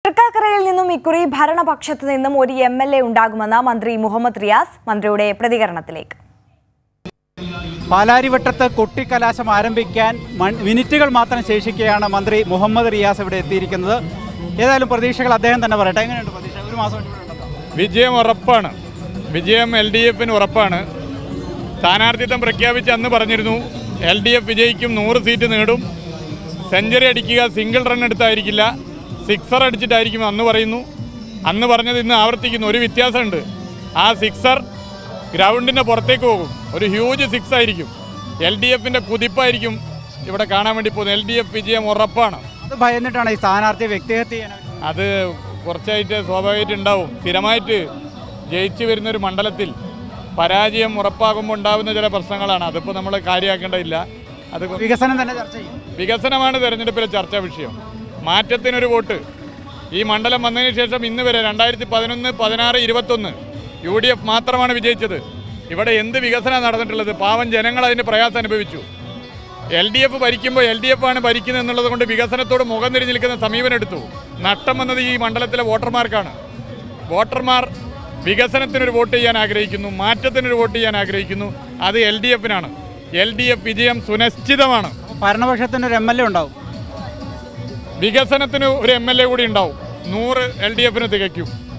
തൃക്കാക്കരയിൽ നിന്നും ഇക്കുറി ഭരണപക്ഷത്ത് നിന്നും ഒരു എം എൽ എ ഉണ്ടാകുമെന്ന് മന്ത്രി മുഹമ്മദ് റിയാസ് മന്ത്രിയുടെ പ്രതികരണത്തിലേക്ക് പാലാരിവട്ടത്ത് കൊട്ടിക്കലാശം ആരംഭിക്കാൻ മൺ- മിനിറ്റുകൾ മാത്രം ശേഷിക്കുകയാണ് മന്ത്രി മുഹമ്മദ് റിയാസ് ഇവിടെ എത്തിയിരിക്കുന്നത് ഏതായാലും പ്രതീക്ഷകൾ അദ്ദേഹം തന്നെ പറയട്ടെ എങ്ങനെയുണ്ട് പ്രതീക്ഷ ഒരു മാസം ഇവിടെ ഉണ്ടല്ലോ. വിജയം ഉറപ്പാണ് വിജയം എൽ ഡി എഫിന് ഉറപ്പാണ് സ്ഥാനാർത്ഥിത്വം പ്രഖ്യാപിച്ച് അന്ന് പറഞ്ഞിരുന്നു എൽ ഡി എഫ് വിജയിക്കും നൂറ് സീറ്റ് നേടും സെഞ്ചുറി അടിക്കുക സിംഗിൾ റൺ എടുത്തായിരിക്കില്ല സിക്സർ അടിച്ചിട്ടായിരിക്കും അന്ന് പറയുന്നു അന്ന് പറഞ്ഞത് ഇന്ന് ആവർത്തിക്കുന്നു ഒരു വ്യത്യാസമുണ്ട് ആ സിക്സർ ഗ്രൗണ്ടിൻ്റെ പുറത്തേക്ക് പോകും ഒരു ഹ്യൂജ് സിക്സ് ആയിരിക്കും എൽ ഡി എഫിൻ്റെ കുതിപ്പായിരിക്കും ഇവിടെ കാണാൻ വേണ്ടി പോകുന്നത് എൽ ഡി എഫ് വിജയം ഉറപ്പാണ് അത് ഭയന്നിട്ടാണ് ഈ സ്ഥാനാർത്ഥിയെ വ്യക്തിഹത്യ ചെയ്യാൻ അത് കുറച്ചായിട്ട് സ്വാഭാവികമായിട്ട് ഉണ്ടാവും സ്ഥിരമായിട്ട് ജയിച്ചു വരുന്ന ഒരു മണ്ഡലത്തിൽ പരാജയം ഉറപ്പാകുമ്പോൾ ഉണ്ടാകുന്ന ചില പ്രശ്നങ്ങളാണ് അതിപ്പോൾ നമ്മൾ കാര്യമാക്കേണ്ടതില്ല അത് കൊ- വികസനം തന്നെ ചർച്ച ചെയ്യും വികസനമാണ് തെരഞ്ഞെടുപ്പിലെ ചർച്ചാ വിഷയം മാറ്റത്തിനൊരു വോട്ട് ഈ മണ്ഡലം വന്നതിന് ശേഷം ഇന്ന് വരെ രണ്ടായിരത്തി പതിനൊന്ന് പതിനാറ് ഇരുപത്തൊന്ന് യു ഡി എഫ് മാത്രമാണ് വിജയിച്ചത് ഇവിടെ എന്ത് വികസനമാണ് നടന്നിട്ടുള്ളത് പാവം ജനങ്ങൾ അതിൻ്റെ പ്രയാസം അനുഭവിച്ചു എൽ ഡി എഫ് ഭരിക്കുമ്പോൾ എൽ ഡി എഫ് ആണ് ഭരിക്കുന്നത് എന്നുള്ളത് കൊണ്ട് വികസനത്തോട് മുഖം തിരിഞ്ഞ് നിൽക്കുന്ന സമീപനം എടുത്തു നഷ്ടം വന്നത് ഈ മണ്ഡലത്തിലെ വോട്ടർമാർക്കാണ് വോട്ടർമാർ വികസനത്തിനൊരു വോട്ട് ചെയ്യാൻ ആഗ്രഹിക്കുന്നു മാറ്റത്തിനൊരു വോട്ട് ചെയ്യാൻ ആഗ്രഹിക്കുന്നു അത് എൽ ഡി എഫിനാണ് എൽ ഡി എഫ് വിജയം സുനിശ്ചിതമാണ് ഭരണപക്ഷത്തിന് ഒരു എം എൽ എ ഉണ്ടാവും വികസനത്തിന് ഒരു എം എൽ എ കൂടി ഉണ്ടാവും നൂറ് എൽ ഡി എഫിന് തികയ്ക്കും